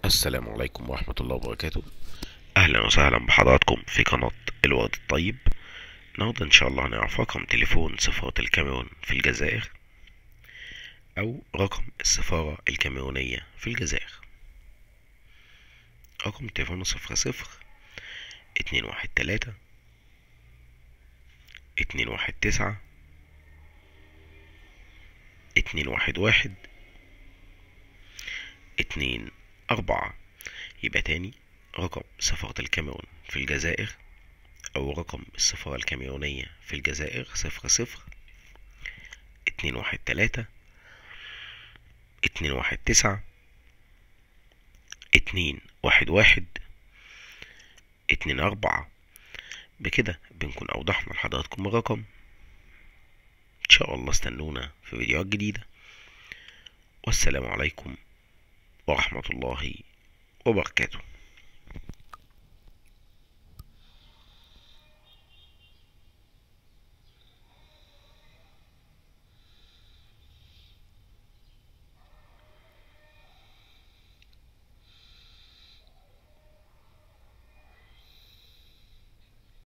السلام عليكم ورحمة الله وبركاته أهلا وسهلا بحضراتكم في قناة الورد الطيب النهاردة إن شاء الله هنعرف رقم تليفون سفارة الكاميرون في الجزائر أو رقم السفارة الكاميرونية في الجزائر رقم تليفون صفر صفر اتنين واحد تلاتة اتنين واحد تسعة اتنين واحد واحد اتنين أربعة يبقى تاني رقم سفارة الكاميرون في الجزائر أو رقم السفارة الكاميرونية في الجزائر صفر صفر اتنين واحد تلاتة اتنين واحد تسعة اتنين واحد واحد اتنين أربعة بكده بنكون أوضحنا لحضراتكم الرقم إن شاء الله استنونا في فيديوهات جديدة والسلام عليكم ورحمة الله وبركاته